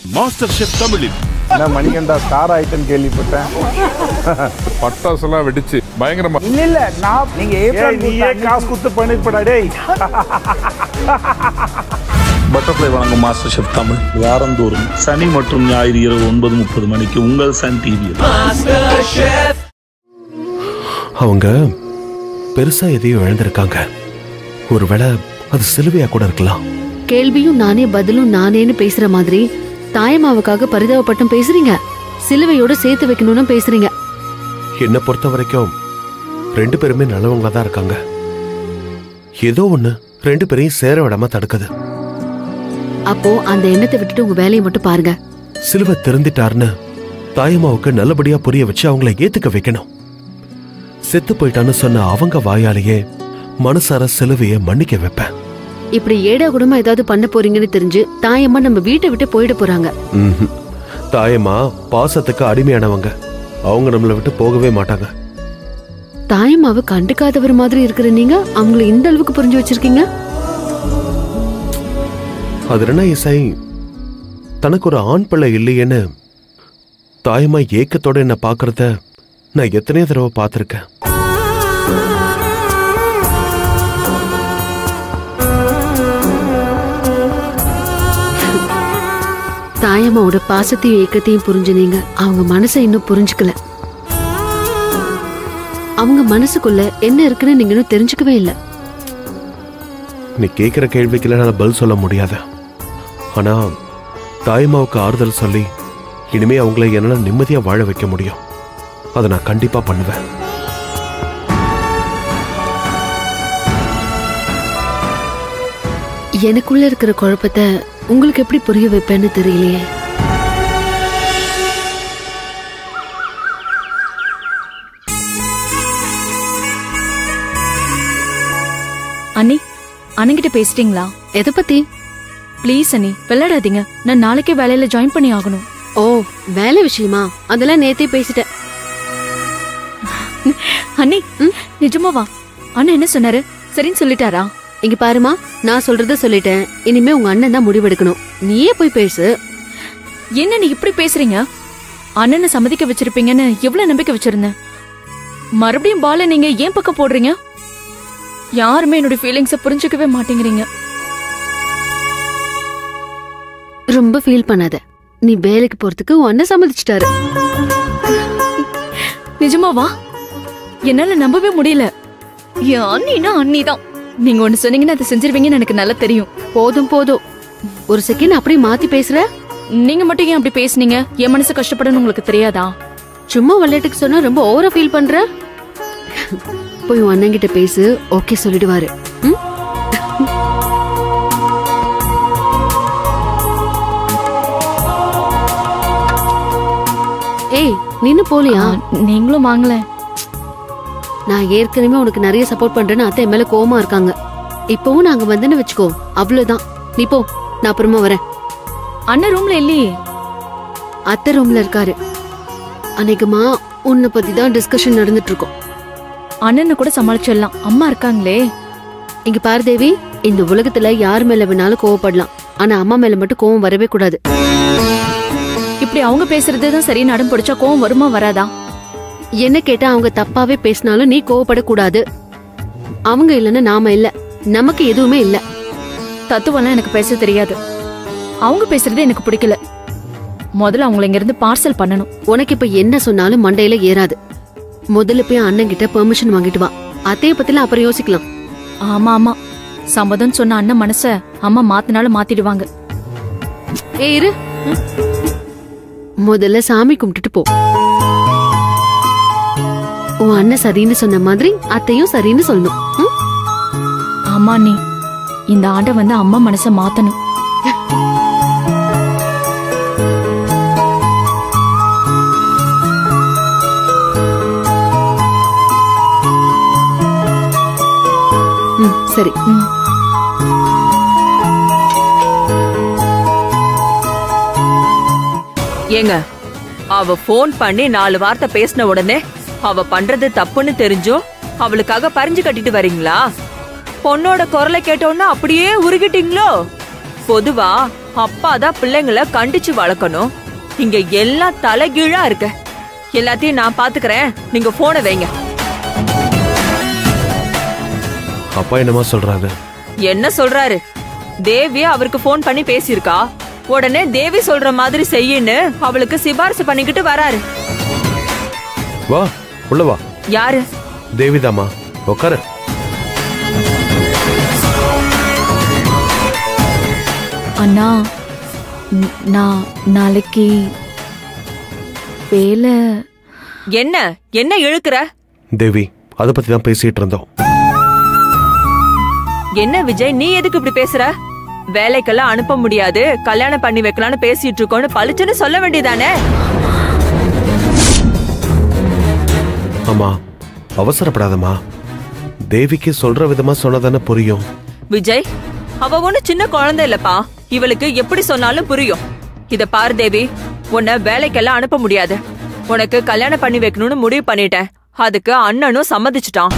Master chef தமிழில் என்ன மணிகண்டா star ஆயிட்டேன்னு கேள்விப்பட்டேன் பட்டாசுலாம் வெடிச்சு பயங்கரமா இல்ல இல்ல நான் நீங்க ஏய், ஏப்ரல் நீயே காசு குத்து பண்ணிருப்படா டேய் பட்டர்ஃப்ளை வழங்கும் மாஸ்டர் ஷெஃப் தமிழ் வாரந்தோறும் சனி மற்றும் ஞாயிறு இரவு ஒன்பது முப்பது மணிக்கு உங்கள் சன் டிவியில் அவங்க பெருசா எதையும் இழந்திருக்காங்க ஒருவேளை அது சிலுவையா கூட இருக்கலாம் கேள்வியும் நானே பதிலும் நானேன்னு பேசுற மாதிரி தாயமாவுக்காக பரிதாபப்பட்டும் பேசுறீங்க சிலுவையோட சேர்த்து வைக்கணும்னு பேசுறீங்க என்னை பொறுத்த வரைக்கும் ரெண்டு பேருமே நல்லவங்களா தான் இருக்காங்க ஏதோ ஒண்ணு ரெண்டு பேரையும் சேர விடாம தடுக்குது அப்போ அந்த எண்ணத்தை விட்டுட்டு உங்க வேலையை மட்டும் பாருங்க சிலுவை திருந்திட்டாருன்னு தாயம்மாவுக்கு நல்லபடியா புரிய வச்சு அவங்கள ஏத்துக்க வைக்கணும் செத்து போயிட்டான்னு சொன்ன அவங்க வாயாலேயே மனசார சிலுவைய மன்னிக்க வைப்பேன் இப்படி ஏடா கூடமா ஏதாவது பண்ண போறீங்கன்னு தெரிஞ்சு தாயம்மா நம்ம வீட்டை விட்டு போயிட போறாங்க ம்ஹும். தாயம்மா பாசத்துக்கு அடிமையானவங்க அவங்க நம்மளை விட்டு போகவே மாட்டாங்க தாயம்மாவை கண்டுக்காதவர் மாதிரி இருக்கிற நீங்க அவங்கள இந்த அளவுக்கு புரிஞ்சு வச்சிருக்கீங்க அது என்ன இசை தனக்கு ஒரு ஆண் பிள்ளை இல்லையேன்னு தாயம்மா ஏக்கத்தோட என்ன பார்க்கறத நான் எத்தனையோ தடவை பார்த்துருக்கேன் தாயம்மாவோட பாசத்தையும் ஏக்கத்தையும் புரிஞ்சு நீங்க அவங்க மனசை இன்னும் புரிஞ்சுக்கல அவங்க மனசுக்குள்ள என்ன இருக்குன்னு நீங்க இன்னும் தெரிஞ்சுக்கவே இல்லை நீ கேட்குற கேள்விக்கெல்லாம் நான் பதில் சொல்ல முடியாது ஆனா தாயம்மாவுக்கு ஆறுதல் சொல்லி இனிமே அவங்கள என்னால் நிம்மதியா வாழ வைக்க முடியும் அதை நான் கண்டிப்பா பண்ணுவேன் எனக்குள்ள இருக்கிற குழப்பத்தை உங்களுக்கு எப்படி புரிய வைப்பேன்னு தெரியலையே அண்ணி அண்ணங்கிட்ட பேசிட்டீங்களா எதை பத்தி ப்ளீஸ் அண்ணி விளையாடாதீங்க நான் நாளைக்கே வேலையில ஜாயின் பண்ணி ஆகணும் ஓ வேலை விஷயமா அதெல்லாம் நேத்தே பேசிட்டேன் அண்ணி நிஜமாவா அண்ணன் என்ன சொன்னாரு சரின்னு சொல்லிட்டாரா இங்க பாருமா நான் சொல்றத சொல்லிட்டேன் இனிமே உங்க அண்ணன் தான் முடிவெடுக்கணும் நீயே போய் பேசு என்ன நீ இப்படி பேசுறீங்க அண்ணனை சம்மதிக்க வச்சிருப்பீங்கன்னு எவ்வளவு நம்பிக்கை வச்சிருந்தேன் மறுபடியும் பால நீங்க ஏன் பக்கம் போடுறீங்க யாருமே என்னோட ஃபீலிங்ஸ புரிஞ்சுக்கவே மாட்டேங்கிறீங்க ரொம்ப ஃபீல் பண்ணாத நீ வேலைக்கு போறதுக்கு உன் அண்ணன் சம்மதிச்சிட்டாரு நிஜமாவா என்னால நம்பவே முடியல என் அண்ணினா அண்ணி தான் நீங்க ஒண்ணு சொன்னீங்கன்னா அதை செஞ்சிருவீங்கன்னு எனக்கு நல்லா தெரியும் போதும் போதும் ஒரு செகண்ட் அப்படியே மாத்தி பேசுற நீங்க மட்டும் ஏன் அப்படி பேசுனீங்க என் மனசு கஷ்டப்படணும் உங்களுக்கு தெரியாதா சும்மா விளையாட்டுக்கு சொன்னா ரொம்ப ஓவரா ஃபீல் பண்ற போய் உன் அண்ணன் கிட்ட பேசு ஓகே சொல்லிடுவாரு ம்? ஏய் நின்னு போலியா நீங்களும் வாங்கல நான் ஏற்கனவே உனக்கு நிறைய சப்போர்ட் பண்றேன்னு அத்தை என் மேல கோவமா இருக்காங்க இப்பவும் நாங்க வந்தேன்னு வச்சுக்கோ அவ்வளவுதான் நீ போ நான் அப்புறமா வரேன் அண்ணன் ரூம்ல இல்லையே அத்தை ரூம்ல இருக்காரு அன்னைக்குமா உன்னை பத்தி தான் டிஸ்கஷன் நடந்துட்டு இருக்கோம் அண்ணனை கூட சமாளிச்சிடலாம் அம்மா இருக்காங்களே இங்க பாரு தேவி இந்த உலகத்துல யார் மேல வேணாலும் கோவப்படலாம் ஆனா அம்மா மேல மட்டும் கோவம் வரவே கூடாது இப்படி அவங்க பேசுறது தான் சரி நடம் பிடிச்சா கோவம் வருமா வராதா என்ன கேட்டா அவங்க தப்பாவே பேசினாலும் நீ கோவப்படக்கூடாது அவங்க இல்லைன்னா நாம இல்ல நமக்கு எதுவுமே இல்ல தத்துவம்லாம் எனக்கு பேச தெரியாது அவங்க பேசுறது எனக்கு பிடிக்கல முதல்ல அவங்கள இங்க இருந்து பார்சல் பண்ணணும் உனக்கு இப்ப என்ன சொன்னாலும் மண்டையில ஏறாது முதல்ல போய் அண்ணன் கிட்ட பெர்மிஷன் வாங்கிட்டு வா அத்தைய பத்திலாம் அப்புறம் யோசிக்கலாம் ஆமா ஆமா சம்மதம் சொன்ன அண்ணன் மனச அம்மா மாத்தினாலும் மாத்திடுவாங்க ஏ இரு முதல்ல சாமி கும்பிட்டுட்டு போ உன் அண்ணன் சரின்னு சொன்ன மாதிரி அத்தையும் சரின்னு சொல்லணும் ம்? ஆமா நீ இந்த ஆண்டை வந்து அம்மா மனச மாத்தணும் ம் சரி ம். ஏங்க அவ ஃபோன் பண்ணி நாலு வார்த்தை பேசின உடனே அவ பண்றது தப்புன்னு தெரிஞ்சும் அவளுக்காக பறிஞ்சு கட்டிட்டு வரீங்களா பொண்ணோட குரலை கேட்டோன்னா அப்படியே உருகிட்டீங்களோ பொதுவா அப்பா தான் பிள்ளைங்கள கண்டிச்சு வளர்க்கணும் இங்க எல்லாம் தலைகீழா இருக்கு எல்லாத்தையும் நான் பாத்துக்கறேன் நீங்க போனை வைங்க அப்பா என்னமா சொல்றாரு என்ன சொல்றாரு தேவி அவருக்கு ஃபோன் பண்ணி பேசியிருக்கா உடனே தேவி சொல்ற மாதிரி செய்யுன்னு அவளுக்கு சிபாரிசு பண்ணிக்கிட்டு வராரு வா உள்ள வா யாரு தேவிதாமா உட்காரு அண்ணா ந- நான் நாளைக்கு வேலை என்ன என்ன இழுக்கிற தேவி அதை பத்தி தான் பேசிட்டு இருந்தோம் என்ன விஜய் நீ எதுக்கு இப்படி பேசுற வேலைக்கெல்லாம் அனுப்ப முடியாது கல்யாணம் பண்ணி வைக்கலாம்னு பேசிட்டு இருக்கோம்னு பளிச்சுன்னு சொல்ல வேண்டியதானே ஆமா அவசரப்படாதம்மா தேவிக்கு சொல்ற விதமா சொன்னதானே புரியும் விஜய் அவ ஒண்ணு சின்ன குழந்தை இல்லப்பா இவளுக்கு எப்படி சொன்னாலும் புரியும் இத பாரு தேவி உன்னை வேலைக்கெல்லாம் அனுப்ப முடியாது உனக்கு கல்யாணம் பண்ணி வைக்கணும்னு முடிவு பண்ணிட்டேன் அதுக்கு அண்ணனும் சம்மதிச்சுட்டான்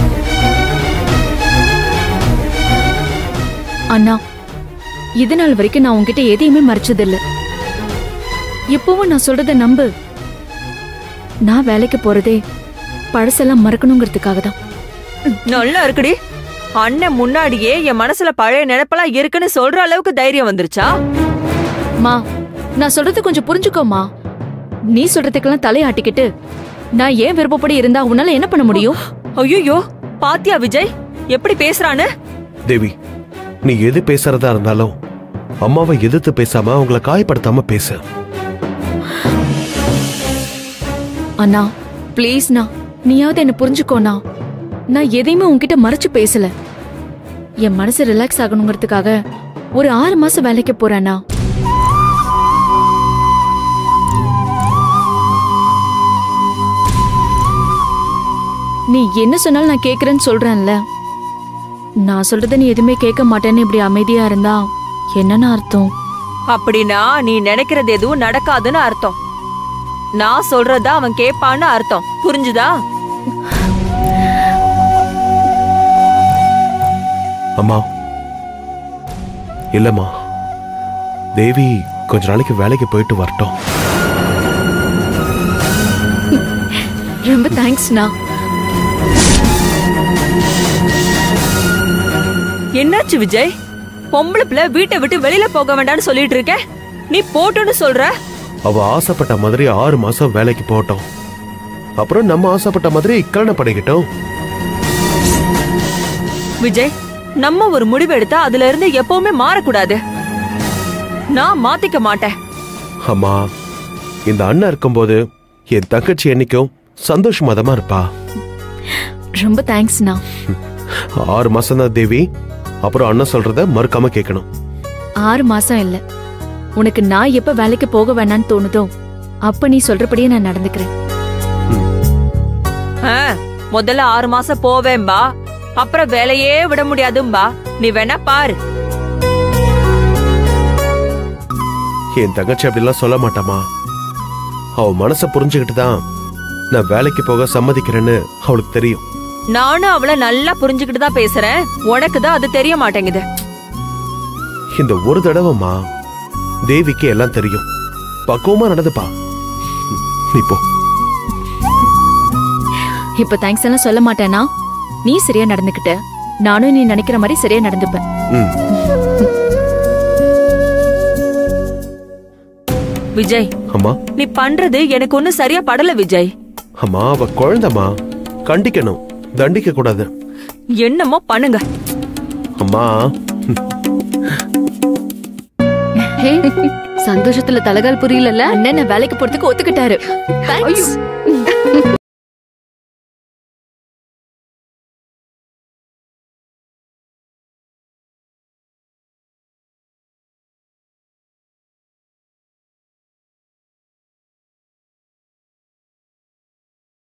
அண்ணா இது நாள் வரைக்கும் நான் உன்கிட்ட எதையுமே மறைச்சதில்ல இப்பவும் நான் சொல்றத நம்பு நான் வேலைக்கு போறதே பழசெல்லாம் மறக்கணுங்கிறதுக்காக தான் நல்லா இருக்குடி அண்ணன் முன்னாடியே என் மனசுல பழைய நினைப்பெல்லாம் இருக்குன்னு சொல்ற அளவுக்கு தைரியம் வந்துருச்சா மா நான் சொல்றது கொஞ்சம் புரிஞ்சுக்கோமா நீ சொல்றதுக்கெல்லாம் தலையாட்டிக்கிட்டு நான் ஏன் விருப்பப்படி இருந்தா உன்னால என்ன பண்ண முடியும் ஐயோ பாத்தியா விஜய் எப்படி பேசுறான்னு தேவி நீ எது பேசுறதா இருந்தாலும் அம்மாவை எதிர்த்து பேசாம அவங்கள காயப்படுத்தாம பேசு அண்ணா ப்ளீஸ்ண்ணா நீயாவது என்ன புரிஞ்சுக்கோண்ணா நான் எதையுமே உன்கிட்ட மறைச்சு பேசல என் மனசு ரிலாக்ஸ் ஆகணுங்கிறதுக்காக ஒரு ஆறு மாசம் வேலைக்கு போறேண்ணா நீ என்ன சொன்னாலும் நான் கேக்குறேன்னு சொல்றேன்ல நான் சொல்றத நீ எதுவுமே கேட்க மாட்டேன்னு இப்படி அமைதியா இருந்தா என்னன்னு அர்த்தம் அப்படின்னா நீ நினைக்கிறது எதுவும் நடக்காதுன்னு அர்த்தம் நான் சொல்றதா அவன் கேட்பான்னு அர்த்தம் புரிஞ்சுதா அம்மா இல்லம்மா தேவி கொஞ்ச நாளைக்கு வேலைக்கு போயிட்டு வரட்டும் ரொம்ப தேங்க்ஸ்ண்ணா என்னாச்சு விஜய் பொம்பளை பிள்ளை வீட்டை விட்டு வெளியில போக வேண்டாம்னு சொல்லிட்டு இருக்க நீ போட்டுன்னு சொல்ற அவ ஆசைப்பட்ட மாதிரி ஆறு மாசம் வேலைக்கு போகட்டும் அப்புறம் நம்ம ஆசைப்பட்ட மாதிரி கல்யாணம் பண்ணிக்கிட்டோம் விஜய் நம்ம ஒரு முடிவு எடுத்தா அதுல இருந்து எப்பவுமே மாறக்கூடாது நான் மாத்திக்க மாட்டேன் அம்மா இந்த அண்ணன் இருக்கும்போது என் தங்கச்சி என்னைக்கும் சந்தோஷமா தான் இருப்பா ரொம்ப தேங்க்ஸ்ண்ணா ஆறு மாசம் தான் தேவி அப்புறம் அண்ணன் சொல்றத மறுக்காம கேட்கணும் ஆறு மாசம் இல்ல உனக்கு நான் எப்ப வேலைக்கு போக வேணாம்னு தோணுதோ அப்ப நீ சொல்றபடியே நான் நடந்துக்கிறேன் ஆ, முதல்ல ஆறு மாசம் போவேன்பா அப்புறம் வேலையே விட முடியாதும்பா நீ வேணா பாரு என் தங்கச்சி அப்படிலாம் சொல்ல மாட்டாமா அவ மனசை புரிஞ்சுக்கிட்டு தான் நான் வேலைக்கு போக சம்மதிக்கிறேன்னு அவளுக்கு தெரியும் நானும் அவளை நல்லா புரிஞ்சுக்கிட்டு தான் பேசுறேன் உனக்கு தான் அது தெரிய மாட்டேங்குது இந்த ஒரு தடவைமா தேவிக்கு எல்லாம் தெரியும் பக்குவமா நடந்துப்பா நீ போ இப்ப தேங்க்ஸ் எல்லாம் சொல்ல மாட்டேனா நீ சரியா நடந்துக்கிட்ட நானும் நீ நினைக்கிற மாதிரி சரியா நடந்துப்பேன் ம் விஜய் அம்மா நீ பண்றது எனக்கு ஒண்ணும் சரியா படல விஜய் அம்மா அவ குழந்தைமா கண்டிக்கணும் தண்டிக்க கூடாது என்னமோ பண்ணுங்க அம்மா ஹே சந்தோஷத்துல தலகால் புரியலல்ல அண்ணன் நான் வேலைக்கு போறதுக்கு ஒத்துக்கிட்டாரு தேங்க்ஸ்